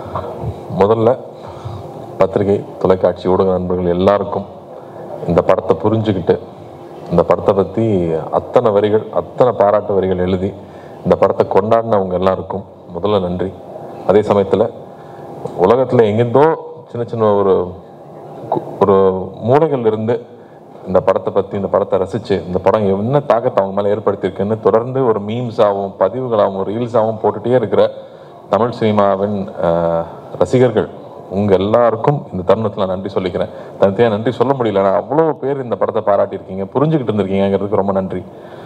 முதல்ல பத்திரிகை தொலைக்காட்சி ஊடக நண்பர்கள் எல்லாருக்கும் இந்த படத்தை புரிஞ்சுக்கிட்டு இந்த படத்தை பற்றி அத்தனை வரிகள் அத்தனை பாராட்டு வரிகள் எழுதி இந்த படத்தை கொண்டாடினவங்க எல்லாருக்கும் முதல்ல நன்றி அதே சமயத்தில் உலகத்தில் எங்கேருந்தோ சின்ன சின்ன ஒரு கு- ஒரு மூலைகள் இருந்து இந்த படத்தை பற்றி இந்த படத்தை ரசித்து இந்த படம் என்ன தாக்கத்தை அவங்க மேலே ஏற்படுத்தியிருக்குன்னு தொடர்ந்து ஒரு மீம்ஸாகவும் பதிவுகளாகவும் ரீல்ஸாகவும் போட்டுகிட்டே இருக்கிற தமிழ் சினிமாவின் அஹ், ரசிகர்கள் உங்கள் எல்லாருக்கும் இந்த தருணத்தில் நான் நன்றி சொல்லிக்கிறேன் தனித்தையாக நன்றி சொல்ல முடியல நான் அவ்வளோ பேர் இந்த படத்தை பாராட்டியிருக்கீங்க புரிஞ்சுக்கிட்டு இருந்திருக்கீங்கிறதுக்கு ரொம்ப நன்றி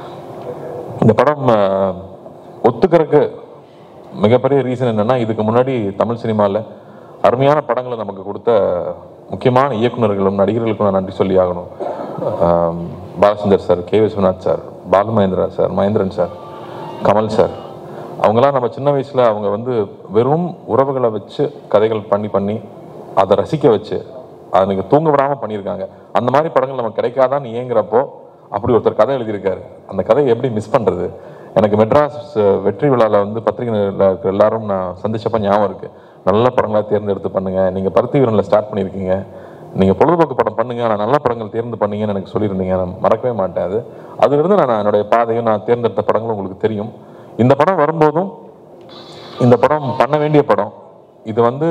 இந்த படம் அஹ், ஒத்துக்கிறதுக்கு மிகப்பெரிய ரீசன் என்னன்னா இதுக்கு முன்னாடி தமிழ் சினிமாவில் அருமையான படங்களை நமக்கு கொடுத்த முக்கியமான இயக்குனர்களும் நடிகர்களுக்கும் நான் நன்றி சொல்லி ஆகணும் ஆம், Balachander sir K Viswanath sir Balu Mahendra sir Mahendran sir Kamal sir அவங்களாம் நம்ம சின்ன வயசில் அவங்க வந்து வெறும் உறவுகளை வச்சு கதைகள் பண்ணி பண்ணி அதை ரசிக்க வச்சு அதுக்கு தூங்க விடாமல் பண்ணியிருக்காங்க அந்த மாதிரி படங்கள் நமக்கு கிடைக்காதான்னு ஏங்குறப்போ அப்படி ஒருத்தர் கதை எழுதியிருக்காரு அந்த கதையை எப்படி மிஸ் பண்ணுறது எனக்கு மெட்ராஸ் அஹ், வெற்றி விழாவில் வந்து பத்திரிகையில் இருக்கிற எல்லாரும் நான் சந்திச்சப்ப ஞாபகம் இருக்கு நல்ல படங்களாக தேர்ந்தெடுத்து பண்ணுங்க நீங்கள் பருத்தி வீரனில் ஸ்டார்ட் பண்ணியிருக்கீங்க நீங்கள் பொழுதுபோக்கு படம் பண்ணுங்க ஆனால் நல்ல படங்கள் தேர்ந்து பண்ணீங்கன்னு எனக்கு சொல்லியிருந்தீங்க நான் மறக்கவே மாட்டேன் அது அதிலிருந்து நான் என்னுடைய பாதையும் நான் தேர்ந்தெடுத்த படங்களும் உங்களுக்கு தெரியும் இந்த படம் வரும்போதும் இந்த படம் பண்ண வேண்டிய படம் இது வந்து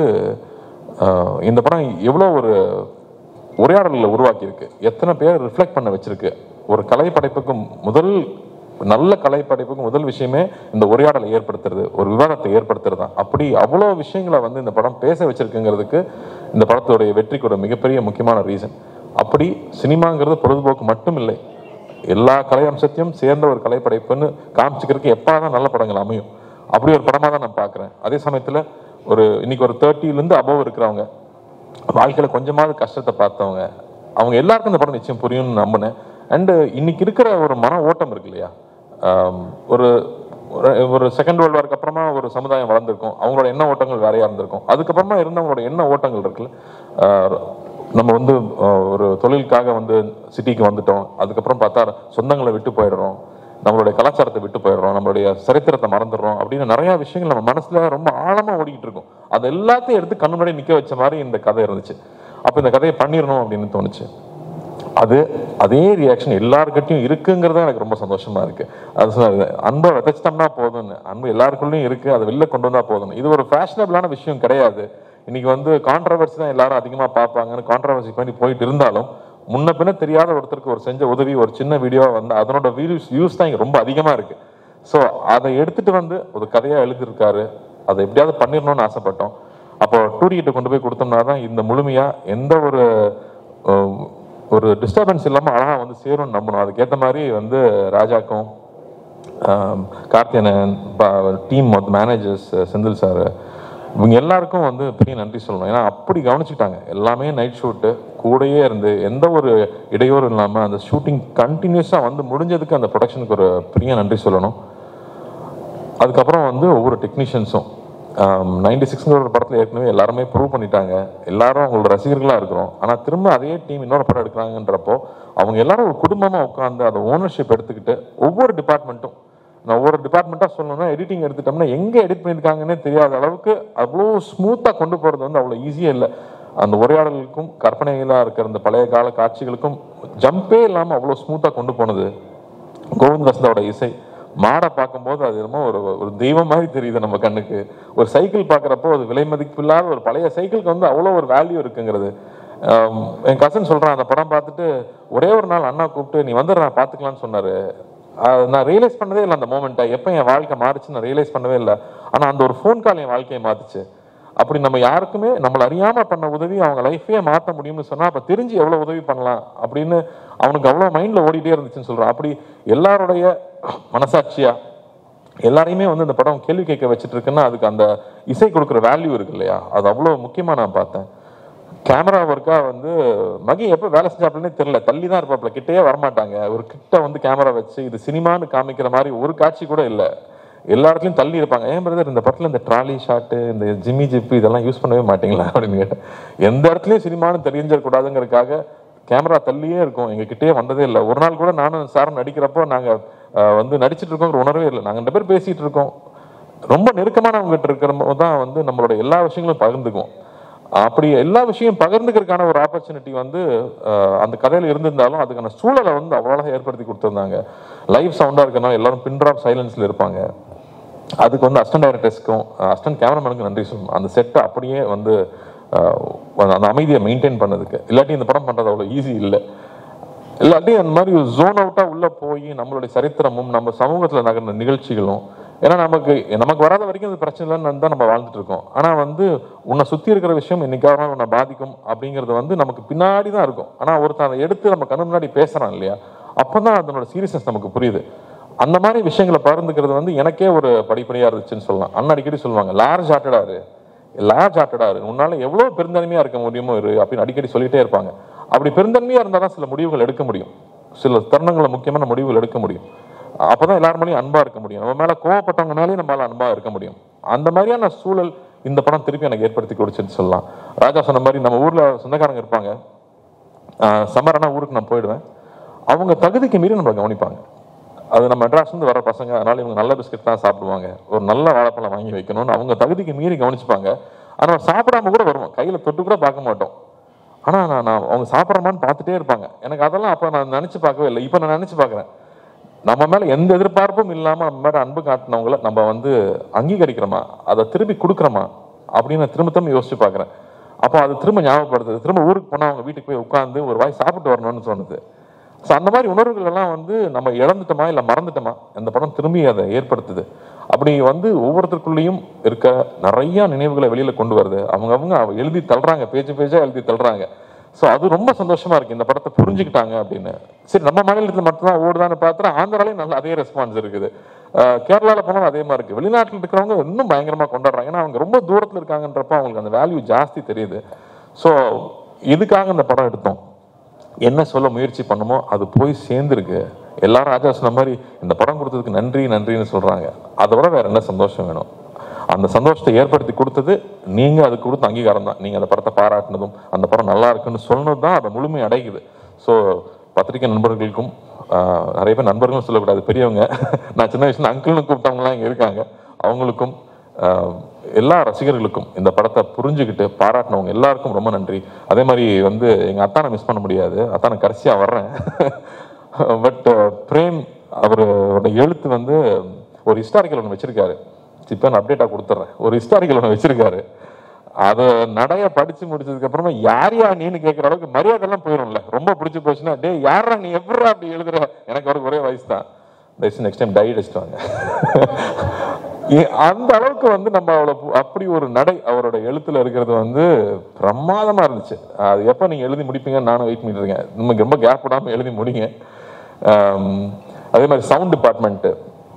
அஹ், இந்த படம் எவ்வளோ ஒரு உரையாடல்களை உருவாக்கியிருக்கு எத்தனை பேர் ரிஃப்ளெக்ட் பண்ண வச்சிருக்கு ஒரு கலை படைப்புக்கு முதல் நல்ல கலை படைப்புக்கு முதல் விஷயமே இந்த உரையாடலை ஏற்படுத்துறது ஒரு விவாதத்தை ஏற்படுத்துறது தான் அப்படி அவ்வளோ விஷயங்களை வந்து இந்த படம் பேச வச்சிருக்குங்கிறதுக்கு இந்த படத்துடைய வெற்றிக்கு ஒரு மிகப்பெரிய முக்கியமான ரீசன் அப்படி சினிமாங்கிறது பொழுதுபோக்கு மட்டும் இல்லை எல்லா கலை அம்சத்தையும் சேர்ந்த ஒரு கலை படைப்புன்னு காமிச்சிக்கிறதுக்கு எப்போதான் நல்ல படங்கள் அமையும் அப்படி ஒரு படமாக தான் நான் பார்க்குறேன் அதே சமயத்தில் ஒரு இன்னைக்கு ஒரு தேர்ட்டிலேருந்து அபவ் இருக்கிறவங்க வாழ்க்கையில் கொஞ்சமாவது கஷ்டத்தை பார்த்தவங்க அவங்க எல்லாருக்கும் இந்த படம் நிச்சயம் புரியும்னு நம்பினேன் அண்டு இன்னைக்கு இருக்கிற ஒரு மன ஓட்டம் இருக்கு இல்லையா ஆம், ஒரு ஒரு- ஒரு செகண்ட் வேர்ல்டு வார்க்கு அப்புறமா ஒரு சமுதாயம் வளர்ந்துருக்கும் அவங்களோட எண்ண ஓட்டங்கள் வேறையா இருந்திருக்கும் அதுக்கப்புறமா இருந்தவங்களோட எண்ண ஓட்டங்கள் இருக்குல்ல ஆஹ், நம்ம வந்து ஆஹ், ஒரு தொழிலுக்காக வந்து சிட்டிக்கு வந்துட்டோம் அதுக்கப்புறம் பார்த்தா சொந்தங்களை விட்டு போயிடுறோம் நம்மளுடைய கலாச்சாரத்தை விட்டு போயிடுறோம் நம்மளுடைய சரித்திரத்தை மறந்துடுறோம் அப்படின்னு நிறைய விஷயங்கள் நம்ம மனசுல ரொம்ப ஆழமா ஓடிக்கிட்டு இருக்கும் அது எல்லாத்தையும் எடுத்து கண்ணு முன்னாடி நிக்க வச்ச மாதிரி இந்த கதை இருந்துச்சு அப்ப இந்த கதையை பண்ணிடணும் அப்படின்னு தோணுச்சு அது அதே ரியாக்ஷன் எல்லாருக்கிட்டையும் இருக்குங்கிறது எனக்கு ரொம்ப சந்தோஷமா இருக்கு அது சொன்னாரு, அன்பை விதைச்சிட்டோம்னா போதும்னு அன்பு எல்லாருக்குள்ளயும் இருக்கு அதை வெளில கொண்டு வந்தா போதும் இது ஒரு ஃபேஷனபிளான விஷயம் கிடையாது இன்னைக்கு வந்து கான்ட்ரவர்சி தான் எல்லாரும் அதிகமா பார்ப்பாங்கன்னு கான்ட்ரவர்சி பண்ணி போயிட்டு இருந்தாலும் முன்ன பின்ன தெரியாத ஒருத்தருக்கு ஒரு செஞ்ச உதவி ஒரு சின்ன வீடியோ வந்து அதனோட வியூஸ் வியூஸ் தான் இங்க ரொம்ப அதிகமா இருக்கு ஸோ அதை எடுத்துட்டு வந்து ஒரு கதையா எழுதியிருக்காரு அதை எப்படியாவது பண்ணிடணும்னு ஆசைப்பட்டோம் அப்போ டூடி கிட்ட கொண்டு போய் கொடுத்தோம்னா தான் இந்த முழுமையா எந்த ஒரு அஹ், ஒரு டிஸ்டர்பன்ஸ் இல்லாம அழகா வந்து சேரும்னு நம்பணும் அதுக்கேற்ற மாதிரி வந்து ராஜாக்கும் Karthiyanan team managers Senthil sir இவங்க எல்லாருக்கும் வந்து பெரிய நன்றி சொல்லணும் ஏன்னா அப்படி கவனிச்சுட்டாங்க எல்லாமே நைட் ஷூட்டு கூடயே இருந்து எந்த ஒரு இடையூறும் இல்லாமல் அந்த ஷூட்டிங் கண்டினியூஸாக வந்து முடிஞ்சதுக்கு அந்த ப்ரொடக்ஷனுக்கு ஒரு பெரிய நன்றி சொல்லணும் அதுக்கப்புறம் வந்து ஒவ்வொரு டெக்னீஷியன்ஸும் நைன்டி சிக்ஸ்ங்கிற ஒரு படத்தில் ஏற்கனவே எல்லாருமே ப்ரூவ் பண்ணிட்டாங்க எல்லாரும் அவங்களோட ரசிகர்களாக இருக்கிறோம் ஆனால் திரும்ப அதே டீம் இன்னொரு படம் எடுக்கிறாங்கன்றப்போ அவங்க எல்லாரும் ஒரு குடும்பமாக உட்காந்து அந்த ஓனர்ஷிப் எடுத்துக்கிட்டு ஒவ்வொரு டிபார்ட்மெண்ட்டும் நான் ஒவ்வொரு டிபார்ட்மெண்ட்டாக சொல்லணும்னா எடிட்டிங் எடுத்துட்டோம்னா எங்கே எடிட் பண்ணியிருக்காங்கன்னே தெரியாத அளவுக்கு அவ்வளோ ஸ்மூத்தாக கொண்டு போகிறது வந்து அவ்வளோ ஈஸியாக இல்லை அந்த உரையாடலுக்கும் கற்பனைகளாக இருக்கிற அந்த பழைய கால காட்சிகளுக்கும் ஜம்பே இல்லாமல் அவ்வளோ ஸ்மூத்தாக கொண்டு போனது கோவிந்த் வசந்தாவோட இசை மாடை பார்க்கும்போது அது என்னமோ ஒரு ஒரு தெய்வம் மாதிரி தெரியுது நம்ம கண்ணுக்கு ஒரு சைக்கிள் பார்க்குறப்போ அது விலை மதிப்பில்லாத ஒரு பழைய சைக்கிளுக்கு வந்து அவ்வளோ ஒரு வேல்யூ இருக்குங்கிறது ஆம், என் கசன் சொல்கிறான் அந்த படம் பார்த்துட்டு ஒரே ஒரு நாள் அண்ணா கூப்பிட்டு நீ வந்துடுறா பார்த்துக்கலான்னு சொன்னார் நான் ரியலைஸ் பண்ணதே இல்லை அந்த மூமெண்ட்டை எப்போ என் வாழ்க்கை மாறுச்சு நான் ரியலைஸ் பண்ணவே இல்லை ஆனால் அந்த ஒரு ஃபோன் கால் என் வாழ்க்கையை மாத்துச்சு அப்படி நம்ம யாருக்குமே நம்மள அறியாம பண்ண உதவி அவங்க லைஃபே மாற்ற முடியும்னு சொன்னா அப்ப தெரிஞ்சு எவ்வளவு உதவி பண்ணலாம் அப்படின்னு அவனுக்கு அவ்வளவு மைண்ட்ல ஓடிட்டே இருந்துச்சுன்னு சொல்றான் அப்படி எல்லாருடைய மனசாட்சியா எல்லாரையுமே வந்து இந்த படம் கேள்வி கேட்க வச்சுட்டு இருக்குன்னா அதுக்கு அந்த இசை கொடுக்குற வேல்யூ இருக்கு இல்லையா அது அவ்வளவு முக்கியமா நான் பார்த்தேன் கேமரா ஒர்க்கா வந்து மகி எப்போ வேலை செஞ்சாப்லனே தெரியல தள்ளி தான் இருப்பாப்ல கிட்டே வரமாட்டாங்க ஒரு கிட்ட வந்து கேமரா வச்சு இது சினிமான்னு காமிக்கிற மாதிரி ஒரு காட்சி கூட இல்லை எல்லா இடத்துலயும் தள்ளி இருப்பாங்க ஏன் பிரதர் இந்த படத்துல இந்த ட்ராலி ஷாட்டு இந்த ஜிம்மி ஜிப்பு இதெல்லாம் யூஸ் பண்ணவே மாட்டீங்களா அப்படின்னு கேட்டேன் எந்த இடத்துலயும் சினிமான்னு தெரிஞ்சிடக்கூடாதுங்கிறதுக்காக கேமரா தள்ளியே இருக்கும் எங்க கிட்டே வந்ததே இல்லை ஒரு நாள் கூட நானும் சாரும் நடிக்கிறப்போ நாங்க அஹ், வந்து நடிச்சிட்டு இருக்கோங்கிற உணர்வே இல்லை நாங்க ரெண்டு பேர் பேசிட்டு இருக்கோம் ரொம்ப நெருக்கமானவங்ககிட்ட இருக்கிற தான் வந்து நம்மளோட எல்லா விஷயங்களும் பகிர்ந்துக்குவோம் அப்படி எல்லா விஷயம் பகிர்ந்துக்கிறதுக்கான ஒரு ஆப்பர்ச்சுனிட்டி வந்து அஹ், அந்த கதையில இருந்திருந்தாலும் அதுக்கான சூழலை வந்து அவ்வளோ அழகா ஏற்படுத்தி கொடுத்துருந்தாங்க லைவ் சவுண்டா இருக்கனால எல்லாரும் பின் ட்ராப் சைலன்ஸ்ல இருப்பாங்க அதுக்கு வந்து அசிஸ்டன்ட் டைரக்டர்ஸ்க்கும் அசிஸ்டன்ட் கேமராமேனுக்கும் நன்றி சொல்லணும் அந்த செட்டை அப்படியே வந்து அஹ், அந்த அமைதியை மெயின்டைன் பண்ணதுக்கு இல்லாட்டி இந்த படம் பண்றது அவ்வளோ ஈஸி இல்லை இல்லாட்டி அந்த மாதிரி ஒரு ஜோன் அவுட்டா உள்ள போய் நம்மளுடைய சரித்திரமும் நம்ம சமூகத்துல நகர்ந்த நிகழ்ச்சிகளும் ஏன்னா நமக்கு நமக்கு வராத வரைக்கும் அது பிரச்சனை இல்லைன்னு தான் நம்ம வாழ்ந்துட்டு இருக்கோம் ஆனா வந்து உன்னை சுத்தி இருக்கிற விஷயம் என்னைக்காவது உன்னை பாதிக்கும் அப்படிங்கிறது வந்து நமக்கு பின்னாடி தான் இருக்கும் ஆனா ஒருத்தன் அதை எடுத்து நம்ம கண்ணு முன்னாடி பேசுறான் இல்லையா அப்பதான் அதனோட சீரியஸ்னஸ் நமக்கு புரியுது அந்த மாதிரி விஷயங்களை பகிர்ந்துக்கிறது வந்து எனக்கே ஒரு படிப்படியா இருந்துச்சுன்னு சொல்லலாம் அண்ணன் அடிக்கடி சொல்லுவாங்க லார்ஜ் ஹார்ட்டடாரு லார்ஜ் ஹார்ட்டடாரு உன்னால எவ்வளவு பெருந்தன்மையா இருக்க முடியுமோ இரு அப்படின்னு அடிக்கடி சொல்லிட்டே இருப்பாங்க அப்படி பெருந்தன்மையா இருந்தா தான் சில முடிவுகள் எடுக்க முடியும் சில தருணங்களை முக்கியமான முடிவுகள் எடுக்க முடியும் அப்பதான் எல்லாரும் மேலேயும் அன்பா இருக்க முடியும் நம்ம மேல கோவப்பட்டவங்க மேலேயும் நம்மளால அன்பா இருக்க முடியும் அந்த மாதிரியான சூழல் இந்த படம் திருப்பி எனக்கு ஏற்படுத்தி கொடுச்சுன்னு சொல்லலாம் ராஜா சொன்ன மாதிரி நம்ம ஊர்ல சொந்தக்காரங்க இருப்பாங்க சம்மரானா ஊருக்கு நான் போயிடுவேன் அவங்க தகுதிக்கு மீறி நம்மளை கவனிப்பாங்க அது நம்ம மெட்ராஸ்லேருந்து வர பசங்க அதனால இவங்க நல்ல பிஸ்கட் தான் சாப்பிடுவாங்க ஒரு நல்ல வாழைப்பழம் வாங்கி வைக்கணும்னு அவங்க தகுதிக்கு மீறி கவனிச்சுப்பாங்க ஆனால் சாப்பிடாம கூட வருவோம் கையில் தொட்டு கூட பார்க்க மாட்டோம் ஆனால் நான் நான் அவங்க சாப்பிட்றமான்னு பார்த்துட்டே இருப்பாங்க எனக்கு அதெல்லாம் அப்போ நான் நினச்சி பார்க்கவே இல்லை இப்போ நான் நினச்சி பார்க்குறேன் நம்ம மேலே எந்த எதிர்பார்ப்பும் இல்லாமல் நம்ம மேலே அன்பு காட்டினவங்கள நம்ம வந்து அங்கீகரிக்கிறோமா அதை திருப்பி கொடுக்குறோமா அப்படின்னு நான் திரும்ப திரும்ப யோசிச்சு பார்க்குறேன் அப்போ அது திரும்ப ஞாபகப்படுத்துது திரும்ப ஊருக்கு போனால் அவங்க வீட்டுக்கு போய் உட்காந்து ஒரு வாய் சாப்பிட்டு வரணும்னு சொன்னது ஸோ அந்த மாதிரி உணர்வுகள் எல்லாம் வந்து நம்ம இழந்துட்டோமா இல்லை மறந்துட்டோமா அந்த படம் திரும்பி அதை ஏற்படுத்துது அப்படி வந்து ஒவ்வொருத்தருக்குள்ளேயும் இருக்க நிறைய நினைவுகளை வெளியில கொண்டு வருது அவங்க அவங்க எழுதி தள்ளுறாங்க பேஜ் பேஜா எழுதி தள்ளுறாங்க ஸோ அது ரொம்ப சந்தோஷமா இருக்கு இந்த படத்தை புரிஞ்சுக்கிட்டாங்க அப்படின்னு சரி நம்ம மாநிலத்தில் மட்டும்தான் ஓடுதான்னு பார்த்தா ஆந்திராலையும் நல்ல அதே ரெஸ்பான்ஸ் இருக்குது அஹ் கேரளால போனாலும் அதே மாதிரி இருக்கு வெளிநாட்டில் இருக்கிறவங்க இன்னும் பயங்கரமா கொண்டாடுறாங்க ஏன்னா அவங்க ரொம்ப தூரத்தில் இருக்காங்கன்றப்ப அவங்களுக்கு அந்த வேல்யூ ஜாஸ்தி தெரியுது ஸோ இதுக்காக இந்த படம் எடுத்தோம் என்ன சொல்ல முயற்சி பண்ணுமோ அது போய் சேர்ந்துருக்கு எல்லாரும் ராஜா சொன்ன மாதிரி இந்த படம் கொடுத்ததுக்கு நன்றி நன்றின்னு சொல்றாங்க அதை விட வேற என்ன சந்தோஷம் வேணும் அந்த சந்தோஷத்தை ஏற்படுத்தி கொடுத்தது நீங்க அதுக்கு கொடுத்த அங்கீகாரம் தான் நீங்க அந்த படத்தை பாராட்டினதும் அந்த படம் நல்லா இருக்குன்னு சொன்னது தான் அதை முழுமை அடைக்குது ஸோ பத்திரிகை நண்பர்களுக்கும் ஆஹ், நிறைய பேர் நண்பர்களும் சொல்லக்கூடாது பெரியவங்க நான் சின்ன வயசுல அங்கிள்னு கூப்பிட்டவங்களாம் இங்க இருக்காங்க அவங்களுக்கும் ஆஹ், எல்லா ரசிகர்களுக்கும் இந்த படத்தை புரிஞ்சுக்கிட்டு பாராட்டினவங்க எல்லாருக்கும் ரொம்ப நன்றி அதே மாதிரி வந்து எங்க அத்தானை மிஸ் பண்ண முடியாது அத்தானை கடைசியா வர்றேன் பட் பிரேம் அவரோட எழுத்து வந்து ஒரு ஹிஸ்டாரிக்கல் ஒன்று வச்சிருக்காரு இப்போ நான் அப்டேட்டாக கொடுத்துட்றேன் ஒரு ஹிஸ்டாரிக்கல் ஒன்று வச்சிருக்காரு அதை நடைய படிச்சு முடிச்சதுக்கு அப்புறமா யார் யார் நீன்னு கேட்குற அளவுக்கு மரியாதை எல்லாம் போயிடும்ல ரொம்ப பிடிச்சி போச்சுன்னா டேய் யாரா நீ எப்படா அப்படி எழுதுற எனக்கு அவருக்கு ஒரே வயசு தான் தயவுசெய்து நெக்ஸ்ட் டைம் டை அடிச்சிட்டு வாங்க ஏ- அந்த அளவுக்கு வந்து நம்ம அவளை பு- அப்படி ஒரு நடை அவரோட எழுத்துல இருக்கிறது வந்து பிரமாதமா இருந்துச்சு அது எப்போ நீங்க எழுதி முடிப்பீங்கன்னு நானும் வெயிட் பண்ணிட்டு இருக்கேன் நமக்கு ரொம்ப கேப் விடாம எழுதி முடிங்க ஆம், அதே மாதிரி சவுண்ட் டிபார்ட்மெண்ட்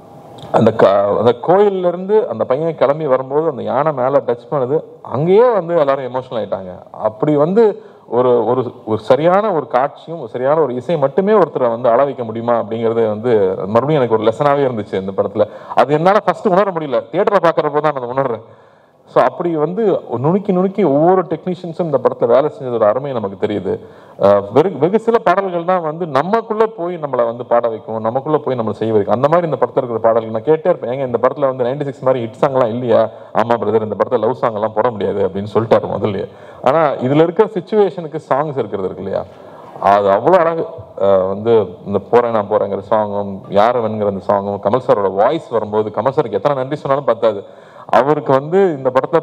அந்த க அந்த கோயில்ல இருந்து அந்த பையன் கிளம்பி வரும்போது அந்த யானை மேல டச் பண்ணுது அங்கேயே வந்து எல்லாரும் எமோஷனல் ஆயிட்டாங்க அப்படி வந்து ஒரு ஒரு ஒரு சரியான ஒரு காட்சியும் ஒரு சரியான ஒரு இசை மட்டுமே ஒருத்தரை வந்து அள வைக்க முடியுமா அப்படிங்கிறது வந்து மறுபடியும் எனக்கு ஒரு லெசனாவே இருந்துச்சு இந்த படத்துல அது என்னால ஃபர்ஸ்ட் உணர முடியல தியேட்டர்ல பாக்குறப்போ தான் நான் உணர்றேன் ஸோ அப்படி வந்து நுணுக்கி நுணுக்கி ஒவ்வொரு டெக்னீஷியன்ஸும் இந்த படத்தில் வேலை செஞ்சது ஒரு அருமை நமக்கு தெரியுது அஹ் வெகு வெகு சில பாடல்கள் தான் வந்து நமக்குள்ள போய் நம்மளை வந்து பாட வைக்கும் நமக்குள்ள போய் நம்மளை செய்ய வைக்கும் அந்த மாதிரி இந்த படத்தில் இருக்கிற பாடல்கள் நான் கேட்டே இருப்பேன் ஏங்க இந்த படத்தில் வந்து நைன்டி சிக்ஸ் மாதிரி ஹிட் சாங்லாம் இல்லையா ஆமா பிரதர் இந்த படத்தில் லவ் சாங் எல்லாம் போட முடியாது அப்படின்னு சொல்லிட்டாரு முதல்லயே ஆனா இதுல இருக்கிற சுச்சுவேஷனுக்கு சாங்ஸ் இருக்கிறது இருக்கு இல்லையா அது அவ்வளோ அழகு அஹ் வந்து இந்த போறேன் நான் போறேங்கிற சாங்கும் யாரவன்கிற அந்த சாங்கும் கமல் சாரோட வாய்ஸ் வரும்போது கமல் சாருக்கு எத்தனை நன்றி சொன்னாலும் பத்தாது அவருக்கு வந்து இந்த படத்தை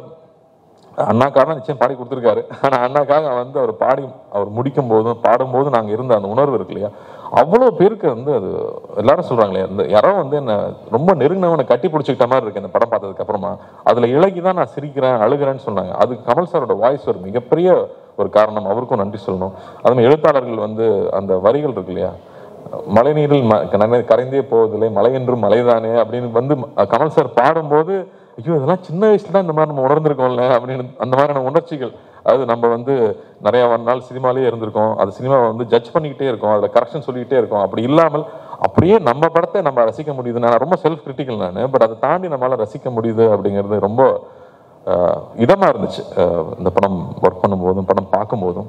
அண்ணாக்காக நிச்சயம் பாடி கொடுத்துருக்காரு ஆனா அண்ணாக்காக வந்து அவர் பாடி அவர் முடிக்கும் போதும் பாடும்போது நாங்க இருந்த அந்த உணர்வு இருக்கு இல்லையா அவ்வளோ பேருக்கு வந்து அது எல்லாரும் சொல்றாங்களே அந்த யாரோ வந்து என்ன ரொம்ப நெருங்கினவனை கட்டி பிடிச்சிக்கிட்ட மாதிரி இருக்கு இந்த படம் பார்த்ததுக்கு அப்புறமா அதுல இலகி தான் நான் சிரிக்கிறேன் அழுகிறேன்னு சொன்னாங்க அது கமல் சாரோட வாய்ஸ் ஒரு மிகப்பெரிய ஒரு காரணம் அவருக்கும் நன்றி சொல்லணும் அதுமாதிரி எழுத்தாளர்கள் வந்து அந்த வரிகள் இருக்கு இல்லையா மழைநீரில் ம- நனை- கரைந்தே போவதில்லை மலை என்றும் மலைதானே அப்படின்னு வந்து ம- கமல் சார் பாடும்போது ஐயோ இதெல்லாம் சின்ன வயசுல தான் இந்த மாதிரி நம்ம உணர்ந்திருக்கோம்ல அப்படின்னு அந்த மாதிரியான உணர்ச்சிகள் அது நம்ம வந்து நிறைய நாள் சினிமாலேயே இருந்திருக்கோம் அது சினிமாவை வந்து ஜட்ஜ் பண்ணிக்கிட்டே இருக்கோம் அதில் கரெக்ஷன் சொல்லிக்கிட்டே இருக்கோம் அப்படி இல்லாமல் அப்படியே நம்ம படத்தை நம்ம ரசிக்க முடியுது நான் ரொம்ப செல்ஃப் கிரிட்டிக்கல் நான் பட் அதை தாண்டி நம்மளால ரசிக்க முடியுது அப்படிங்கிறது ரொம்ப ஆஹ், இதமா இருந்துச்சு ஆஹ், இந்த படம் ஒர்க் பண்ணும்போதும் படம் பார்க்கும்போதும்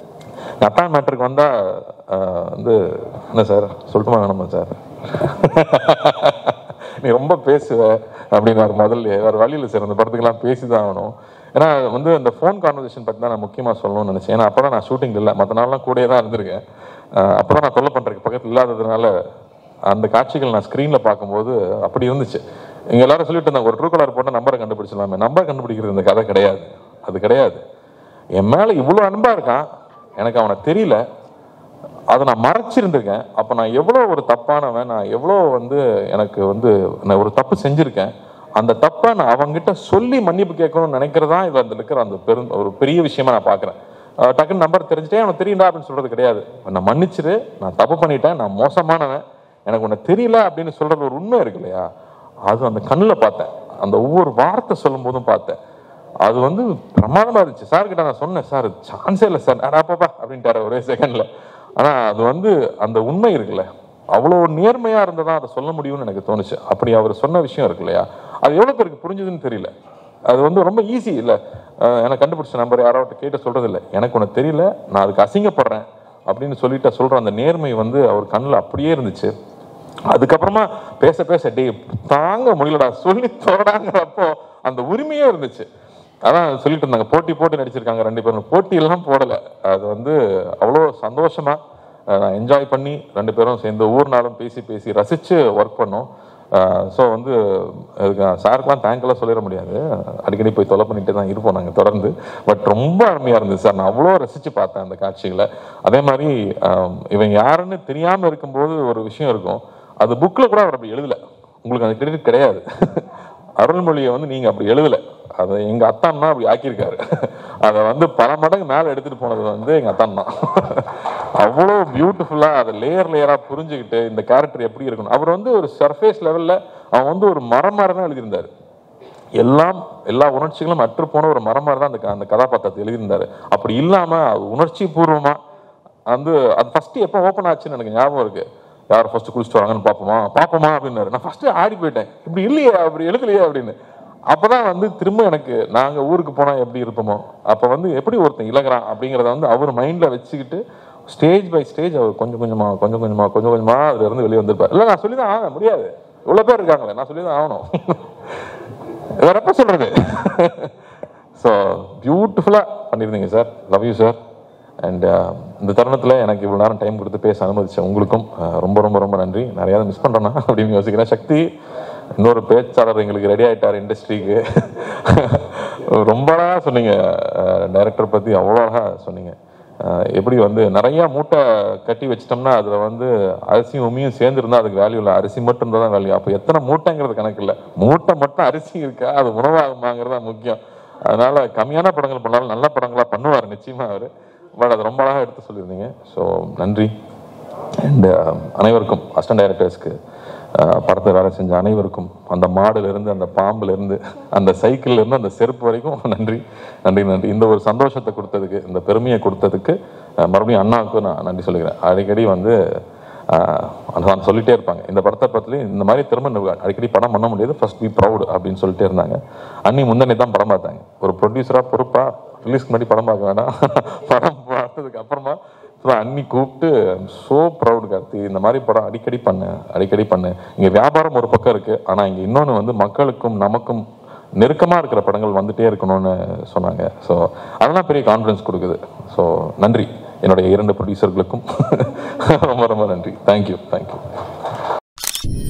அத்தான் மேட்டருக்கு வந்தா ஆஹ், வந்து என்ன சார் சொல்லட்டுமா வேணாமா சார் நீ ரொம்ப பேசுவ அப்படின்னாரு முதல்ல வேறு வழியில் சார் அந்த படத்துக்கெல்லாம் பேசி தான் ஆகணும் ஏன்னா வந்து அந்த ஃபோன் கான்வர்சேஷன் பற்றி தான் நான் முக்கியமாக சொல்லணும்னு நினச்சேன் ஏன்னா அப்போ தான் நான் ஷூட்டிங் இல்லை மற்ற நாள்லாம் கூடயே தான் இருந்திருக்கேன் அப்போ தான் நான் தொல்லை பண்ணுறதுக்கு பக்கத்தில் இல்லாததுனால அந்த காட்சிகள் நான் ஸ்க்ரீனில் பார்க்கும்போது அப்படி இருந்துச்சு இங்கே எல்லாரும் சொல்லிட்டு இருந்தாங்க ஒரு ட்ரூ கலர் போட்டால் நம்பரை கண்டுபிடிச்சலாமே நம்பர் கண்டுபிடிக்கிறது இந்த கதை கிடையாது அது கிடையாது என் மேலே இவ்வளோ அன்பாக இருக்கான் எனக்கு அவனை தெரியல அதை நான் மறைச்சிருந்திருக்கேன் அப்போ நான் எவ்வளோ ஒரு தப்பானவன் நான் எவ்வளோ வந்து எனக்கு வந்து நான் ஒரு தப்பு செஞ்சுருக்கேன் அந்த தப்பை நான் அவங்ககிட்ட சொல்லி மன்னிப்பு கேட்கணும்னு நினைக்கிறதா இதில் அந்த இருக்கிற அந்த பெரும் ஒரு பெரிய விஷயமா நான் பார்க்குறேன் டக்குன்னு நம்பர் தெரிஞ்சுட்டே அவனுக்கு தெரியுண்டா அப்படின்னு சொல்கிறது கிடையாது நான் மன்னிச்சிரு நான் தப்பு பண்ணிட்டேன் நான் மோசமானவன் எனக்கு உன்னை தெரியல அப்படின்னு சொல்கிறது ஒரு உண்மை இருக்கு இல்லையா அது அந்த கண்ணில் பார்த்தேன் அந்த ஒவ்வொரு வார்த்தை சொல்லும் போதும் பார்த்தேன் அது வந்து பிரமாதமா இருந்துச்சு சார் கிட்ட நான் சொன்னேன் சார் சான்ஸே இல்லை சார் அடாப்பாப்பா அப்படின்ட்டாரு ஒரே செகண்ட்ல ஆனா அது வந்து அந்த உண்மை இருக்குல்ல அவ்வளோ நேர்மையா இருந்ததா அதை சொல்ல முடியும்னு எனக்கு தோணுச்சு அப்படி அவர் சொன்ன விஷயம் இருக்கு இல்லையா அது எவ்வளோ பேருக்கு புரிஞ்சுதுன்னு தெரியல அது வந்து ரொம்ப ஈஸி இல்லை எனக்கு கண்டுபிடிச்ச நம்பர் யாராவது கேட்டு சொல்றது இல்லை எனக்கு உனக்கு தெரியல நான் அதுக்கு அசிங்கப்படுறேன் அப்படின்னு சொல்லிட்டு சொல்ற அந்த நேர்மை வந்து அவர் கண்ணில் அப்படியே இருந்துச்சு அதுக்கப்புறமா பேச பேச டே தாங்க முடியலடா சொல்லி தொடடாங்கிறப்போ அந்த உரிமையே இருந்துச்சு அதான் சொல்லிட்டு இருந்தாங்க போட்டி போட்டு நடிச்சிருக்காங்க ரெண்டு பேரும் போட்டி எல்லாம் போடல அது வந்து அவ்வளோ சந்தோஷமா நான் என்ஜாய் பண்ணி ரெண்டு பேரும் சேர்ந்து ஒவ்வொரு நாளும் பேசி பேசி ரசிச்சு ஒர்க் பண்ணோம் ஸோ வந்து அதுக்கு சாருக்கெலாம் தேங்க்லாம் சொல்லிட முடியாது அடிக்கடி போய் தொலை பண்ணிட்டு தான் இருப்போம் நாங்கள் தொடர்ந்து பட் ரொம்ப அருமையாக இருந்தது சார் நான் அவ்வளோ ரசித்து பார்த்தேன் அந்த காட்சிகளை அதே மாதிரி ஆம், இவன் யாருன்னு தெரியாமல் இருக்கும்போது ஒரு விஷயம் இருக்கும் அது புக்கில் கூட அவர் அப்படி எழுதலை உங்களுக்கு அந்த கிரெடிட் கிடையாது அருள்மொழியை வந்து நீங்கள் அப்படி எழுதலை அதை எங்கள் அத்தான் தான் அப்படி ஆக்கியிருக்காரு அதை வந்து பல மடங்கு மேலே எடுத்துகிட்டு போனது வந்து எங்கள் அத்தான் தான் அவ்வளோ பியூட்டிஃபுல்லாக அதை லேயர் லேயராக புரிஞ்சுக்கிட்டு இந்த கேரக்டர் எப்படி இருக்கணும் அவர் வந்து ஒரு சர்ஃபேஸ் லெவலில் அவன் வந்து ஒரு மரம் மாதிரி தான் எழுதியிருந்தார் எல்லாம் எல்லா உணர்ச்சிகளும் அற்று போன ஒரு மரம் மாதிரி தான் அந்த க- அந்த கதாபாத்திரத்தை எழுதியிருந்தாரு அப்படி இல்லாமல் உணர்ச்சி பூர்வமாக வந்து அது ஃபஸ்ட்டு எப்போ ஓப்பன் ஆச்சுன்னு எனக்கு ஞாபகம் இருக்கு யார் ஃபர்ஸ்ட் குளிச்சுட்டு வராங்கன்னு பார்ப்போமா பார்ப்போமா அப்படின்னாரு நான் ஃபர்ஸ்ட் ஆடி போயிட்டேன் இப்படி இல்லையே அப்படி எழுதலையே அப்படின்னு அப்பதான் வந்து திரும்ப எனக்கு நாங்க ஊருக்கு போனா எப்படி இருப்போமோ அப்ப வந்து எப்படி ஒருத்தன் இழகிறான் அப்படிங்கிறத வந்து அவர் மைண்ட்ல வச்சுக்கிட்டு ஸ்டேஜ் பை ஸ்டேஜ் அவர் கொஞ்சம் கொஞ்சமா கொஞ்சம் கொஞ்சமா கொஞ்சம் கொஞ்சமா அதுல இருந்து வெளியே வந்திருப்பார் இல்ல நான் சொல்லி தான் ஆக முடியாது இவ்வளவு பேர் இருக்காங்களே நான் சொல்லி தான் ஆகணும் வேற எப்ப சொல்றது ஸோ பியூட்டிஃபுல்லா பண்ணியிருந்தீங்க sir love you sir and இந்த தருணத்தில் எனக்கு இவ்வளோ நேரம் டைம் கொடுத்து பேச அனுமதிச்ச உங்களுக்கும் uh, ரொம்ப ரொம்ப ரொம்ப நன்றி நிறையா மிஸ் பண்ணுறேன்னா அப்படின்னு யோசிக்கிறேன் சக்தி இன்னொரு பேச்சாளர் எங்களுக்கு ரெடி ஆயிட்டார் இண்டஸ்ட்ரிக்கு ரொம்ப அழகா சொன்னீங்க டைரக்டர் பற்றி அவ்வளோ அழகா சொன்னீங்க அஹ், எப்படி வந்து நிறைய மூட்டை கட்டி வச்சிட்டோம்னா அதில் வந்து அரிசியும் உமியும் சேர்ந்து இருந்தால் அதுக்கு வேல்யூ இல்லை அரிசி மட்டும் இருந்தால் தான் வேல்யூ அப்போ எத்தனை மூட்டைங்கிறது கணக்கு இல்லை மூட்டை மட்டும் அரிசி இருக்கா அது உணவாகுமாங்கிறது தான் முக்கியம் அதனால கம்மியான படங்கள் பண்ணாலும் நல்ல படங்களா பண்ணுவார் நிச்சயமா அவர் பட் அது ரொம்ப அழகாக எடுத்து சொல்லியிருந்தீங்க ஸோ நன்றி அண்ட் அனைவருக்கும் அசிஸ்டன்ட் டைரக்டர்ஸ்க்கு படத்தை வேலை செஞ்ச அனைவருக்கும் அந்த மாடுல இருந்து அந்த பாம்புல இருந்து அந்த சைக்கிள்ல இருந்து அந்த செருப்பு வரைக்கும் நன்றி நன்றி நன்றி இந்த ஒரு சந்தோஷத்தை கொடுத்ததுக்கு இந்த பெருமையை கொடுத்ததுக்கு அஹ், மறுபடியும் அண்ணாவுக்கும் நான் நன்றி சொல்லிக்கிறேன் அடிக்கடி வந்து ஆஹ் அதான் சொல்லிட்டே இருப்பாங்க இந்த படத்தை பற்றி இந்த மாதிரி திரும்ப இந்த அடிக்கடி படம் பண்ண முடியாது ஃபர்ஸ்ட் பி ப்ரௌட் அப்படின்னு சொல்லிட்டே இருந்தாங்க அன்னி முந்தனே தான் படம் பார்த்தாங்க ஒரு ப்ரொடியூசராக பொறுப்பா ரிலீஸ்க்கு முன்னாடி படம் பார்க்க வேண்டாம் படம் பார்த்ததுக்கு அப்புறமா ஸோ அன்னி கூப்பிட்டு ஸோ ப்ரௌட் கார்த்தி இந்த மாதிரி படம் அடிக்கடி பண்ணு அடிக்கடி பண்ணு இங்கே வியாபாரம் ஒரு பக்கம் இருக்கு ஆனால் இங்கே இன்னொன்று வந்து மக்களுக்கும் நமக்கும் நெருக்கமாக இருக்கிற படங்கள் வந்துட்டே இருக்கணும்னு சொன்னாங்க ஸோ அதெல்லாம் பெரிய கான்ஃபிடன்ஸ் கொடுக்குது ஸோ நன்றி என்னுடைய இரண்டு ப்ரொடியூசர்களுக்கும் ரொம்ப ரொம்ப நன்றி தேங்க்யூ தேங்க்யூ